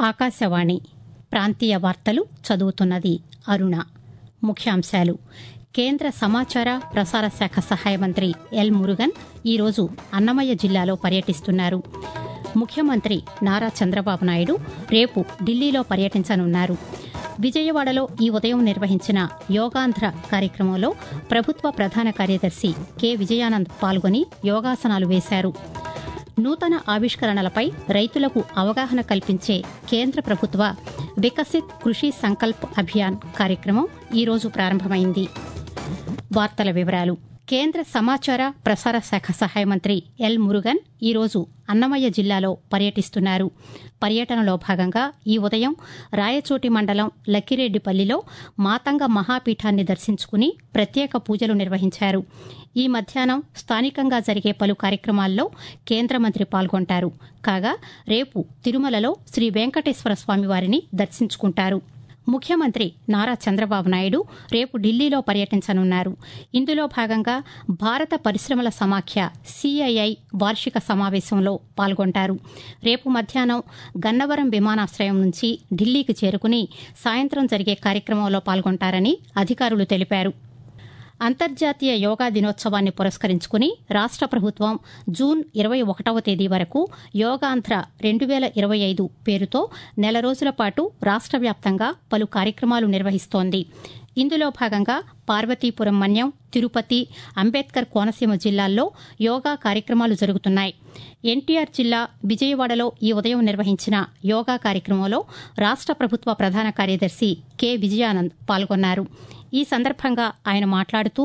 ఆకాశవాణి ప్రాంతీయ వార్తలు చదువుతున్నది అరుణ ముఖ్యాంశాలు కేంద్ర సమాచార ప్రసార శాఖ సహాయ మంత్రి ఎల్ మురుగన్ ఈరోజు అన్నమయ్య జిల్లాలో పర్యటిస్తున్నారు ముఖ్యమంత్రి నారా చంద్రబాబు నాయుడు రేపు ఢిల్లీలో పర్యటించనున్నారు విజయవాడలో ఈ ఉదయం నిర్వహించిన యోగాంధ్ర కార్యక్రమంలో ప్రభుత్వ ప్రధాన కార్యదర్శి కె విజయానంద్ పాల్గొని యోగాసనాలు వేశారు నూతన ఆవిష్కరణలపై రైతులకు అవగాహన కల్పించే కేంద్ర ప్రభుత్వ వికసిత్ కృషి సంకల్ప్ అభియాన్ కార్యక్రమం ఈరోజు ప్రారంభమైంది వార్తల వివరాలు కేంద్ర సమాచార ప్రసార శాఖ సహాయ మంత్రి ఎల్ మురుగన్ ఈరోజు అన్నమయ్య జిల్లాలో పర్యటిస్తున్నారు పర్యటనలో భాగంగా ఈ ఉదయం రాయచోటి మండలం లక్కిరెడ్డిపల్లిలో మాతంగ మహాపీఠాన్ని దర్శించుకుని ప్రత్యేక పూజలు నిర్వహించారు ఈ మధ్యాహ్నం స్థానికంగా జరిగే పలు కార్యక్రమాల్లో కేంద్ర మంత్రి పాల్గొంటారు కాగా రేపు తిరుమలలో శ్రీ వెంకటేశ్వర స్వామివారిని దర్శించుకుంటారు ముఖ్యమంత్రి నారా చంద్రబాబు నాయుడు రేపు ఢిల్లీలో పర్యటించనున్నారు ఇందులో భాగంగా భారత పరిశ్రమల సమాఖ్య సిఐఐ వార్షిక సమావేశంలో పాల్గొంటారు రేపు మధ్యాహ్నం గన్నవరం విమానాశ్రయం నుంచి ఢిల్లీకి చేరుకుని సాయంత్రం జరిగే కార్యక్రమంలో పాల్గొంటారని అధికారులు తెలిపారు అంతర్జాతీయ యోగా దినోత్సవాన్ని పురస్కరించుకుని రాష్ట ప్రభుత్వం జూన్ ఇరవై ఒకటవ తేదీ వరకు యోగాంధ్ర రెండు వేల ఇరవై ఐదు పేరుతో నెల రోజుల పాటు రాష్ట వ్యాప్తంగా పలు కార్యక్రమాలు నిర్వహిస్తోంది ఇందులో భాగంగా పార్వతీపురం మన్యం తిరుపతి అంబేద్కర్ కోనసీమ జిల్లాల్లో యోగా కార్యక్రమాలు జరుగుతున్నాయి ఎన్టీఆర్ జిల్లా విజయవాడలో ఈ ఉదయం నిర్వహించిన యోగా కార్యక్రమంలో రాష్ట ప్రభుత్వ ప్రధాన కార్యదర్శి కె విజయానంద్ పాల్గొన్నారు ఈ సందర్భంగా ఆయన మాట్లాడుతూ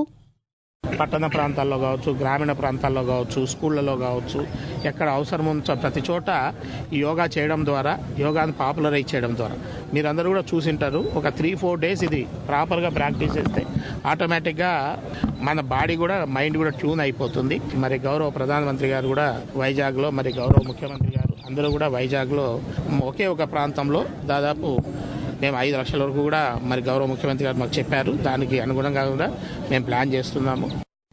పట్టణ ప్రాంతాల్లో కావచ్చు గ్రామీణ ప్రాంతాల్లో కావచ్చు స్కూళ్ళలో కావచ్చు ఎక్కడ అవసరం ఉంచో ప్రతి చోట ఈ యోగా చేయడం ద్వారా యోగాను పాపులరైజ్ చేయడం ద్వారా మీరందరూ కూడా చూసింటారు ఒక త్రీ ఫోర్ డేస్ ఇది ప్రాపర్గా ప్రాక్టీస్ చేస్తే ఆటోమేటిక్గా మన బాడీ కూడా మైండ్ కూడా ట్యూన్ అయిపోతుంది మరి గౌరవ ప్రధానమంత్రి గారు కూడా వైజాగ్లో మరి గౌరవ ముఖ్యమంత్రి గారు అందరూ కూడా వైజాగ్లో ఒకే ఒక ప్రాంతంలో దాదాపు మేము ఐదు లక్షల వరకు కూడా మరి గౌరవ ముఖ్యమంత్రి గారు మాకు చెప్పారు దానికి అనుగుణంగా కూడా మేము ప్లాన్ చేస్తున్నాము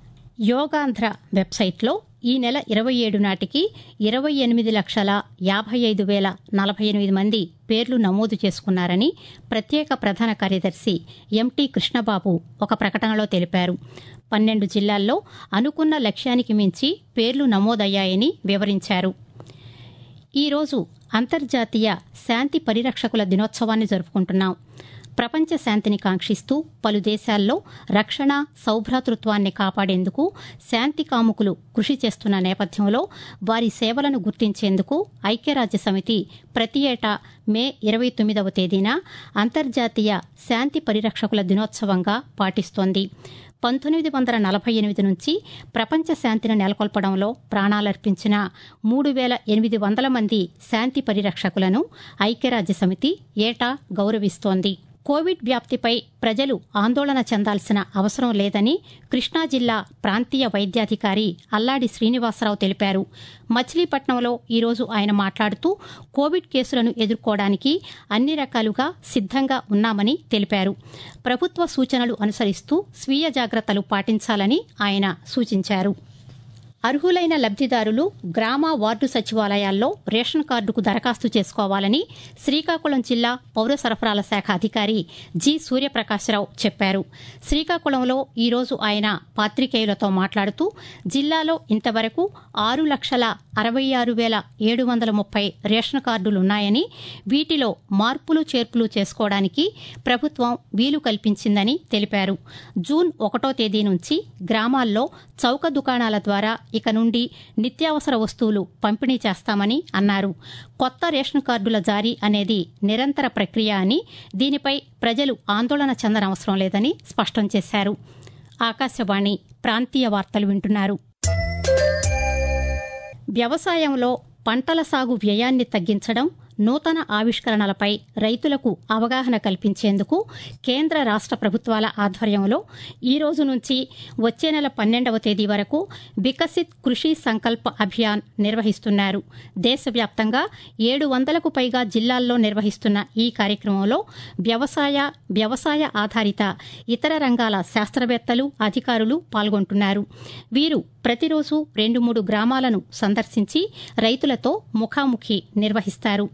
యోగాంధ్ర వెబ్సైట్లో ఈ నెల ఇరవై ఏడు నాటికి ఇరవై ఎనిమిది లక్షల యాభై ఐదు వేల నలభై ఎనిమిది మంది పేర్లు నమోదు చేసుకున్నారని ప్రత్యేక ప్రధాన కార్యదర్శి ఎంటీ కృష్ణబాబు ఒక ప్రకటనలో తెలిపారు పన్నెండు జిల్లాల్లో అనుకున్న లక్ష్యానికి మించి పేర్లు నమోదయ్యాయని వివరించారు ఈరోజు అంతర్జాతీయ శాంతి పరిరక్షకుల దినోత్సవాన్ని జరుపుకుంటున్నాం ప్రపంచ శాంతిని కాంక్షిస్తూ పలు దేశాల్లో రక్షణ సౌభ్రాతృత్వాన్ని కాపాడేందుకు శాంతి కాముకులు కృషి చేస్తున్న నేపథ్యంలో వారి సేవలను గుర్తించేందుకు ఐక్యరాజ్య సమితి ప్రతి ఏటా మే ఇరవై తొమ్మిదవ తేదీన అంతర్జాతీయ శాంతి పరిరక్షకుల దినోత్సవంగా పాటిస్తోంది పంతొమ్మిది వందల నలభై ఎనిమిది నుంచి ప్రపంచ శాంతిని నెలకొల్పడంలో ప్రాణాలర్పించిన మూడు వేల ఎనిమిది వందల మంది శాంతి పరిరక్షకులను ఐక్యరాజ్య సమితి ఏటా గౌరవిస్తోంది కోవిడ్ వ్యాప్తిపై ప్రజలు ఆందోళన చెందాల్సిన అవసరం లేదని కృష్ణా జిల్లా ప్రాంతీయ వైద్యాధికారి అల్లాడి శ్రీనివాసరావు తెలిపారు మచిలీపట్నంలో ఈరోజు ఆయన మాట్లాడుతూ కోవిడ్ కేసులను ఎదుర్కోవడానికి అన్ని రకాలుగా సిద్దంగా ఉన్నామని తెలిపారు ప్రభుత్వ సూచనలు అనుసరిస్తూ స్వీయ జాగ్రత్తలు పాటించాలని ఆయన సూచించారు అర్హులైన లబ్దిదారులు గ్రామ వార్డు సచివాలయాల్లో రేషన్ కార్డుకు దరఖాస్తు చేసుకోవాలని శ్రీకాకుళం జిల్లా పౌర సరఫరాల శాఖ అధికారి జి సూర్యప్రకాశరావు చెప్పారు శ్రీకాకుళంలో ఈరోజు ఆయన పాత్రికేయులతో మాట్లాడుతూ జిల్లాలో ఇంతవరకు ఆరు లక్షల అరవై ఆరు వేల ఏడు వందల ముప్పై రేషన్ కార్డులున్నాయని వీటిలో మార్పులు చేర్పులు చేసుకోవడానికి ప్రభుత్వం వీలు కల్పించిందని తెలిపారు జూన్ ఒకటో తేదీ నుంచి గ్రామాల్లో చౌక దుకాణాల ద్వారా ఇక నుండి నిత్యావసర వస్తువులు పంపిణీ చేస్తామని అన్నారు కొత్త రేషన్ కార్డుల జారీ అనేది నిరంతర ప్రక్రియ అని దీనిపై ప్రజలు ఆందోళన చెందనవసరం లేదని స్పష్టం చేశారు ఆకాశవాణి ప్రాంతీయ వార్తలు వింటున్నారు వ్యవసాయంలో పంటల సాగు వ్యయాన్ని తగ్గించడం నూతన ఆవిష్కరణలపై రైతులకు అవగాహన కల్పించేందుకు కేంద్ర రాష్ట ప్రభుత్వాల ఆధ్వర్యంలో ఈ రోజు నుంచి వచ్చే నెల పన్నెండవ తేదీ వరకు వికసిత్ కృషి సంకల్ప అభియాన్ నిర్వహిస్తున్నారు దేశవ్యాప్తంగా ఏడు వందలకు పైగా జిల్లాల్లో నిర్వహిస్తున్న ఈ కార్యక్రమంలో వ్యవసాయ వ్యవసాయ ఆధారిత ఇతర రంగాల శాస్త్రవేత్తలు అధికారులు పాల్గొంటున్నారు వీరు ప్రతిరోజు రెండు మూడు గ్రామాలను సందర్శించి రైతులతో ముఖాముఖి నిర్వహిస్తారు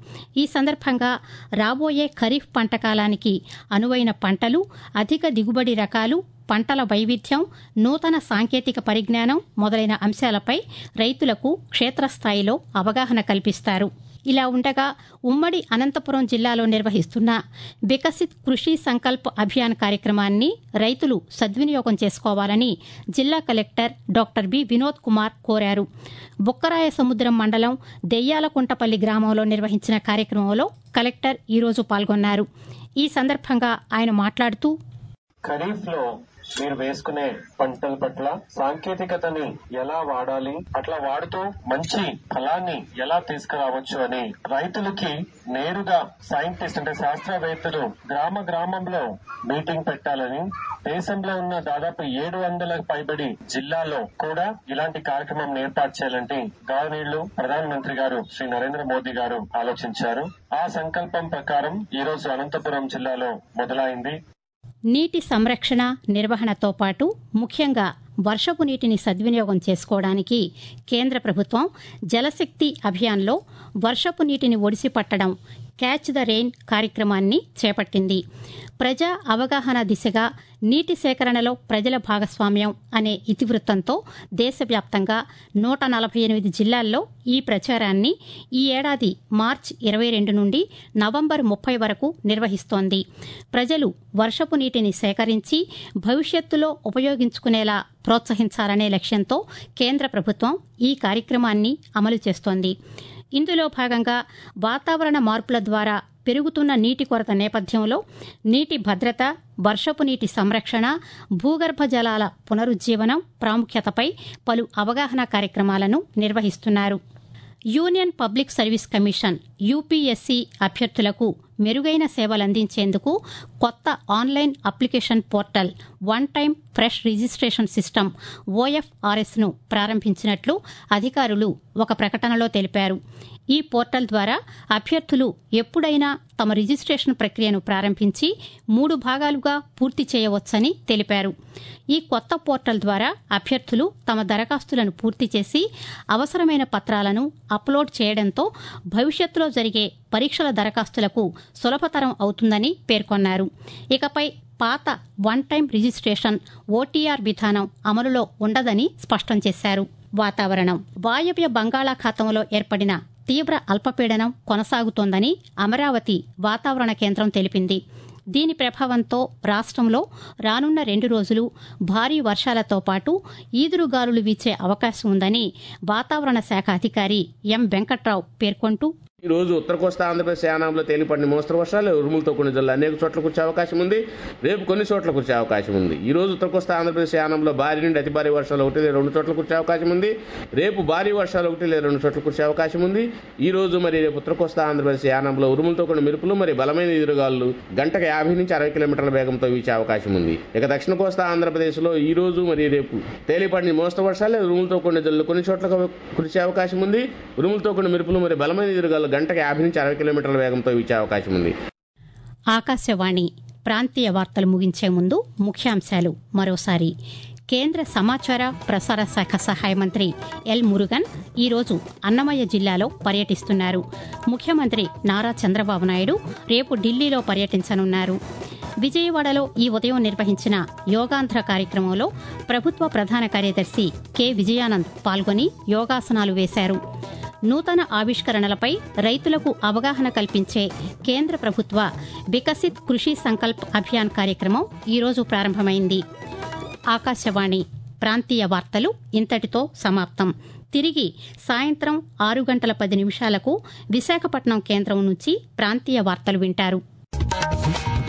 ఈ సందర్భంగా రాబోయే ఖరీఫ్ పంట కాలానికి అనువైన పంటలు అధిక దిగుబడి రకాలు పంటల వైవిధ్యం నూతన సాంకేతిక పరిజ్ఞానం మొదలైన అంశాలపై రైతులకు క్షేత్రస్థాయిలో అవగాహన కల్పిస్తారు ఇలా ఉండగా ఉమ్మడి అనంతపురం జిల్లాలో నిర్వహిస్తున్న వికసిత్ కృషి సంకల్ప్ అభియాన్ కార్యక్రమాన్ని రైతులు సద్వినియోగం చేసుకోవాలని జిల్లా collector doctor B Vinod Kumar కోరారు బుక్కరాయ సముద్రం మండలం దెయ్యాలకుంటపల్లి గ్రామంలో నిర్వహించిన కార్యక్రమంలో కలెక్టర్ ఈరోజు పాల్గొన్నారు ఈ సందర్భంగా ఆయన మాట్లాడుతూ ఖరీఫ్ లో మీరు వేసుకునే పంటల పట్ల సాంకేతికతని ఎలా వాడాలి అట్లా వాడుతూ మంచి ఫలాన్ని ఎలా తీసుకురావచ్చు అని రైతులకి నేరుగా సైంటిస్ట్ అంటే శాస్త్రవేత్తలు గ్రామ గ్రామంలో మీటింగ్ పెట్టాలని దేశంలో ఉన్న దాదాపు ఏడు వందల పైబడి జిల్లాలో కూడా ఇలాంటి కార్యక్రమం ఏర్పాటు చేయాలంటే గవర్నీళ్లు ప్రధానమంత్రి గారు శ్రీ నరేంద్ర మోదీ గారు ఆలోచించారు ఆ సంకల్పం ప్రకారం ఈ రోజు అనంతపురం జిల్లాలో మొదలైంది నీటి సంరక్షణ నిర్వహణతో పాటు ముఖ్యంగా వర్షపు నీటిని సద్వినియోగం చేసుకోవడానికి కేంద్ర ప్రభుత్వం జలశక్తి అభియాన్లో వర్షపు నీటిని ఒడిసి పట్టడం క్యాచ్ ద రెయిన్ కార్యక్రమాన్ని చేపట్టింది ప్రజా అవగాహన దిశగా నీటి సేకరణలో ప్రజల భాగస్వామ్యం అనే ఇతివృత్తంతో దేశవ్యాప్తంగా నూట నలభై ఎనిమిది జిల్లాల్లో ఈ ప్రచారాన్ని ఈ ఏడాది మార్చి ఇరవై రెండు నుండి నవంబర్ ముప్పై వరకు నిర్వహిస్తోంది ప్రజలు వర్షపు నీటిని సేకరించి భవిష్యత్తులో ఉపయోగించుకునేలా ప్రోత్సహించాలనే లక్ష్యంతో కేంద్ర ప్రభుత్వం ఈ కార్యక్రమాన్ని అమలు చేస్తోంది ఇందులో భాగంగా వాతావరణ మార్పుల ద్వారా పెరుగుతున్న నీటి కొరత నేపథ్యంలో నీటి భద్రత వర్షపు నీటి సంరక్షణ భూగర్భ జలాల పునరుజ్జీవనం ప్రాముఖ్యతపై పలు అవగాహన కార్యక్రమాలను నిర్వహిస్తున్నారు union public service commission UPSC అభ్యర్థులకు మెరుగైన సేవలందించేందుకు కొత్త online application portal one time fresh registration system ఓఎఫ్ఆర్ఎస్ను ప్రారంభించినట్లు అధికారులు ఒక ప్రకటనలో తెలిపారు ఈ పోర్టల్ ద్వారా అభ్యర్థులు ఎప్పుడైనా తమ రిజిస్ట్రేషన్ ప్రక్రియను ప్రారంభించి మూడు భాగాలుగా పూర్తి చేయవచ్చని తెలిపారు ఈ కొత్త పోర్టల్ ద్వారా అభ్యర్థులు తమ దరఖాస్తులను పూర్తి చేసి అవసరమైన పత్రాలను అప్లోడ్ చేయడంతో భవిష్యత్తులో జరిగే పరీక్షల దరఖాస్తులకు సులభతరం అవుతుందని పేర్కొన్నారు ఇకపై పాత వన్ టైం రిజిస్ట్రేషన్ ఓటీఆర్ విధానం అమలులో ఉండదని స్పష్టం చేశారు వాతావరణం వాయవ్య బంగాళాఖాతంలో ఏర్పడిన తీవ్ర అల్పపీడనం కొనసాగుతోందని అమరావతి వాతావరణ కేంద్రం తెలిపింది దీని ప్రభావంతో రాష్ట్రంలో రానున్న రెండు రోజులు భారీ వర్షాలతో పాటు ఈదురుగాలులు వీచే అవకాశం ఉందని వాతావరణ శాఖ అధికారి ఎం వెంకట్రావు పేర్కొంటూ ఈ రోజు ఉత్తర కోస్తా ఆంధ్రప్రదేశ్ యానాంలో తేలిపడిన మోస్తరు వర్షాలు ఉరుములతో కొన్ని జిల్లా అనేక చోట్ల కురిసే అవకాశం ఉంది రేపు కొన్ని చోట్ల కురిసే అవకాశం ఉంది ఈ రోజు ఉత్తర కోస్తా ఆంధ్రప్రదేశ్ యానంలో భారీ నుండి అతి భారీ వర్షాలు ఒకటి లేదా రెండు చోట్ల కురిసే అవకాశం ఉంది రేపు భారీ వర్షాలు ఒకటి లేదా రెండు చోట్ల కురిసే అవకాశం ఉంది ఈ రోజు మరి రేపు ఉత్తర కోస్తా ఆంధ్రప్రదేశ్ యానంలో ఉరుములతో కొన్ని మెరుపులు మరి బలమైన ఎదురుగాలు గంటకు యాభై నుంచి అరవై కిలోమీటర్ల వేగంతో వీచే అవకాశం ఉంది ఇక దక్షిణ కోస్తా ఆంధ్రప్రదేశ్ లో ఈ రోజు మరి రేపు తేలిపడిన మోస్తరు వర్షాలు ఉరుములతో కొన్ని జల్లు కొన్ని చోట్ల కురిసే అవకాశం ఉంది ఉరుములతో కొన్ని మెరుపులు మరి బలమైన ఎదురుగాలు గంటకు యాభై నుంచి అరవై కిలోమీటర్ల వేగంతో వీచే అవకాశం ఉంది ఆకాశవాణి ప్రాంతీయ వార్తలు ముగించే ముందు ముఖ్యాంశాలు మరోసారి కేంద్ర సమాచార ప్రసార శాఖ సహాయ మంత్రి ఎల్ మురుగన్ ఈరోజు అన్నమయ్య జిల్లాలో పర్యటిస్తున్నారు ముఖ్యమంత్రి నారా చంద్రబాబు నాయుడు రేపు ఢిల్లీలో పర్యటించనున్నారు విజయవాడలో ఈ ఉదయం నిర్వహించిన యోగాంధ్ర కార్యక్రమంలో ప్రభుత్వ ప్రధాన కార్యదర్శి కె విజయానంద్ పాల్గొని యోగాసనాలు వేశారు నూతన ఆవిష్కరణలపై రైతులకు అవగాహన కల్పించే కేంద్ర ప్రభుత్వ వికసిత్ కృషి సంకల్ప్ అభియాన్ కార్యక్రమం ఈరోజు ప్రారంభమైంది ఆకాశవాణి ప్రాంతీయ వార్తలు ఇంతటితో సమాప్తం తిరిగి సాయంత్రం ఆరు గంటల పది నిమిషాలకు విశాఖపట్నం కేంద్రం నుంచి ప్రాంతీయ వార్తలు వింటారు